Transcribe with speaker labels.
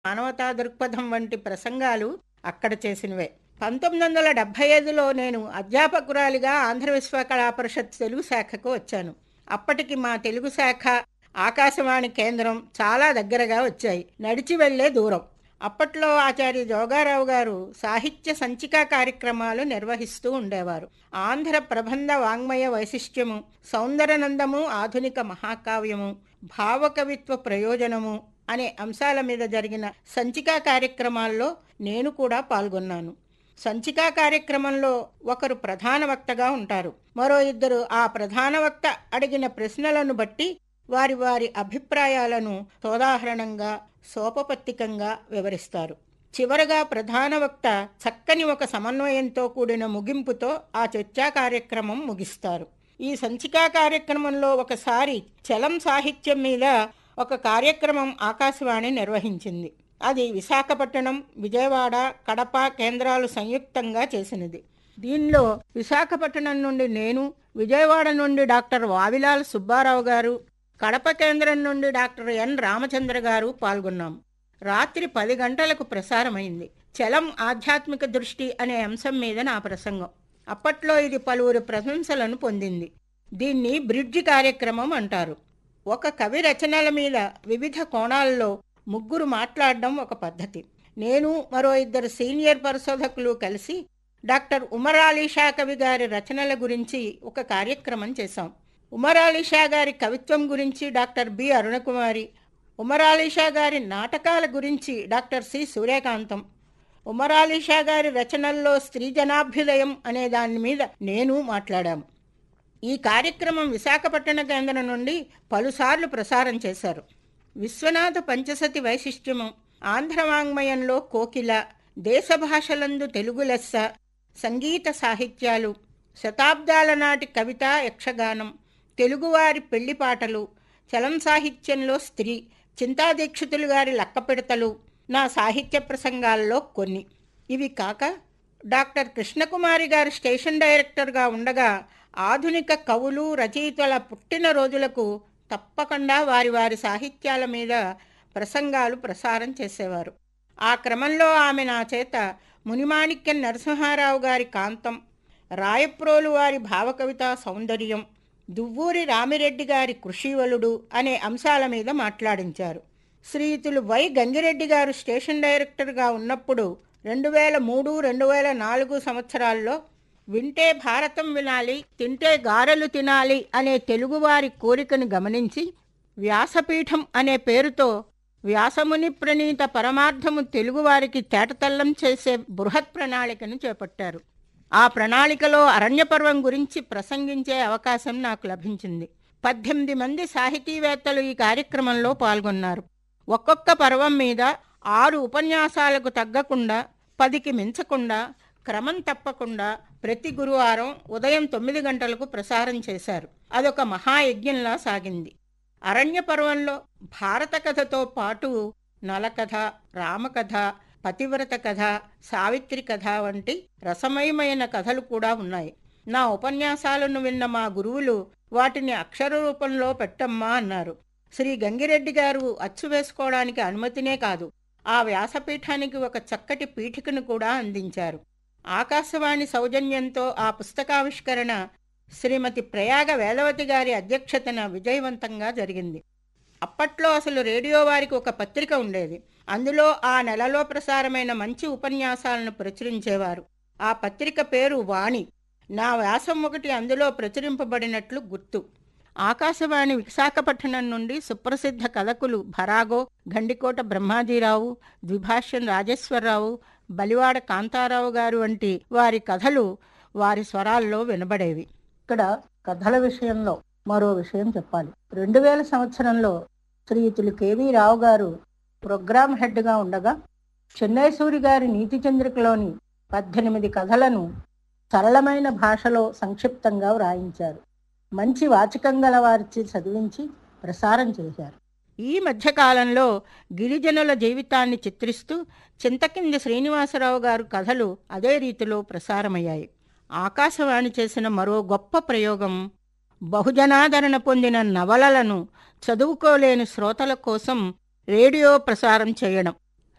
Speaker 1: మానవతా దృక్పథం వంటి ప్రసంగాలు అక్కడ చేసినవే పంతొమ్మిది వందల డెబ్బై ఐదులో నేను అధ్యాపకురాలిగా ఆంధ్ర విశ్వకళా పరిషత్ తెలుగు శాఖకు వచ్చాను అప్పటికి మా తెలుగు శాఖ ఆకాశవాణి కేంద్రం చాలా దగ్గరగా వచ్చాయి నడిచి వెళ్లే దూరం అప్పట్లో ఆచార్య జోగారావు గారు సాహిత్య సంచికా కార్యక్రమాలు నిర్వహిస్తూ ఉండేవారు ఆంధ్ర ప్రబంధ వాంగ్మయ వైశిష్ట్యము సౌందరనందము ఆధునిక మహాకావ్యము భావకవిత్వ ప్రయోజనము అనే అంశాల మీద జరిగిన సంచికా కార్యక్రమాల్లో నేను కూడా పాల్గొన్నాను సంచికా కార్యక్రమంలో ఒకరు ప్రధాన వక్తగా ఉంటారు మరో ఇద్దరు ఆ ప్రధాన వక్త అడిగిన ప్రశ్నలను బట్టి వారి వారి అభిప్రాయాలను సోదాహరణంగా సోపపత్తికంగా వివరిస్తారు చివరగా ప్రధాన వక్త చక్కని ఒక సమన్వయంతో కూడిన ముగింపుతో ఆ చర్చా కార్యక్రమం ముగిస్తారు ఈ సంచికా కార్యక్రమంలో ఒకసారి చలం సాహిత్యం మీద ఒక కార్యక్రమం ఆకాశవాణి నిర్వహించింది అది విశాఖపట్నం విజయవాడ కడప కేంద్రాలు సంయుక్తంగా చేసినది దీనిలో విశాఖపట్నం నుండి నేను విజయవాడ నుండి డాక్టర్ వావిలాల్ సుబ్బారావు గారు కడప కేంద్రం నుండి డాక్టర్ ఎన్ రామచంద్ర గారు పాల్గొన్నాం రాత్రి పది గంటలకు ప్రసారమైంది చలం ఆధ్యాత్మిక దృష్టి అనే అంశం మీద నా ప్రసంగం అప్పట్లో ఇది పలువురు ప్రశంసలను పొందింది దీన్ని బ్రిడ్జి కార్యక్రమం అంటారు ఒక కవి రచనల మీద వివిధ కోణాల్లో ముగ్గురు మాట్లాడడం ఒక పద్ధతి నేను మరో ఇద్దరు సీనియర్ పరిశోధకులు కలిసి డాక్టర్ ఉమర్ అలీ షా కవి గారి రచనల గురించి ఒక కార్యక్రమం చేశాం ఉమర్ అలీ షా గారి కవిత్వం గురించి డాక్టర్ బి అరుణకుమారి ఉమర్ అలీ షా గారి నాటకాల గురించి డాక్టర్ సి సూర్యకాంతం ఉమర్ అలీ షా గారి రచనల్లో స్త్రీ జనాభ్యుదయం అనే దాని మీద నేను మాట్లాడాము ఈ కార్యక్రమం విశాఖపట్టణ కేంద్రం నుండి పలుసార్లు ప్రసారం చేశారు విశ్వనాథ పంచసతి వైశిష్ట్యము ఆంధ్ర వాంగ్మయంలో కోకిల దేశ భాషలందు తెలుగు లెస్స సంగీత సాహిత్యాలు శతాబ్దాల నాటి కవిత యక్షగానం తెలుగువారి పెళ్లి పాటలు చలం సాహిత్యంలో స్త్రీ చింతాదీక్షితులు గారి లక్కపెడతలు నా సాహిత్య ప్రసంగాల్లో కొన్ని ఇవి కాక డాక్టర్ కృష్ణకుమారి గారు స్టేషన్ డైరెక్టర్గా ఉండగా ఆధునిక కవులు రచయితల పుట్టినరోజులకు తప్పకుండా వారి వారి సాహిత్యాల మీద ప్రసంగాలు ప్రసారం చేసేవారు ఆ క్రమంలో ఆమె నా చేత మునిమాణిక్యం నరసింహారావు గారి కాంతం రాయప్రోలు వారి భావకవిత సౌందర్యం దువ్వూరి రామిరెడ్డి గారి కృషివలుడు అనే అంశాల మీద మాట్లాడించారు శ్రీయుతులు వై గంగిరెడ్డి గారు స్టేషన్ డైరెక్టర్గా ఉన్నప్పుడు రెండు వేల మూడు రెండు వేల నాలుగు సంవత్సరాల్లో వింటే భారతం వినాలి తింటే గారెలు తినాలి అనే తెలుగువారి కోరికను గమనించి వ్యాసపీఠం అనే పేరుతో వ్యాసముని ప్రణీత పరమార్థము తెలుగువారికి తేటతల్లం చేసే బృహత్ ప్రణాళికను చేపట్టారు ఆ ప్రణాళికలో అరణ్యపర్వం గురించి ప్రసంగించే అవకాశం నాకు లభించింది పద్దెనిమిది మంది సాహితీవేత్తలు ఈ కార్యక్రమంలో పాల్గొన్నారు ఒక్కొక్క పర్వం మీద ఆరు ఉపన్యాసాలకు తగ్గకుండా పదికి మించకుండా క్రమం తప్పకుండా ప్రతి గురువారం ఉదయం తొమ్మిది గంటలకు ప్రసారం చేశారు అదొక మహాయజ్ఞంలా సాగింది అరణ్య పర్వంలో భారత కథతో పాటు నలకథ రామకథ పతివ్రత కథ సావిత్రి కథ వంటి రసమయమైన కథలు కూడా ఉన్నాయి నా ఉపన్యాసాలను విన్న మా గురువులు వాటిని అక్షర రూపంలో పెట్టమ్మా అన్నారు శ్రీ గంగిరెడ్డి గారు అచ్చు వేసుకోవడానికి అనుమతినే కాదు ఆ వ్యాసపీఠానికి ఒక చక్కటి పీఠికను కూడా అందించారు ఆకాశవాణి సౌజన్యంతో ఆ పుస్తకావిష్కరణ శ్రీమతి ప్రయాగ వేదవతి గారి అధ్యక్షతన విజయవంతంగా జరిగింది అప్పట్లో అసలు రేడియో వారికి ఒక పత్రిక ఉండేది అందులో ఆ నెలలో ప్రసారమైన మంచి ఉపన్యాసాలను ప్రచురించేవారు ఆ పత్రిక పేరు వాణి నా వ్యాసం ఒకటి అందులో ప్రచురింపబడినట్లు గుర్తు ఆకాశవాణి విశాఖపట్నం నుండి సుప్రసిద్ధ కథకులు భరాగో గండికోట బ్రహ్మాజీరావు ద్విభాష్యం రాజేశ్వరరావు బలివాడ కాంతారావు గారు వంటి వారి కథలు వారి స్వరాల్లో వినబడేవి ఇక్కడ కథల విషయంలో మరో విషయం చెప్పాలి రెండు వేల సంవత్సరంలో శ్రీయుతులు కేవీ రావు గారు ప్రోగ్రామ్ హెడ్గా ఉండగా చెన్నై సూరి గారి నీతి చంద్రికలోని పద్దెనిమిది కథలను సరళమైన భాషలో సంక్షిప్తంగా వ్రాయించారు మంచి వాచకం గల వారిచి చదివించి ప్రసారం చేశారు ఈ మధ్యకాలంలో గిరిజనుల జీవితాన్ని చిత్రిస్తూ చింతకింది శ్రీనివాసరావు గారు కథలు అదే రీతిలో ప్రసారమయ్యాయి ఆకాశవాణి చేసిన మరో గొప్ప ప్రయోగం బహుజనాదరణ పొందిన నవలలను చదువుకోలేని శ్రోతల కోసం రేడియో ప్రసారం చేయడం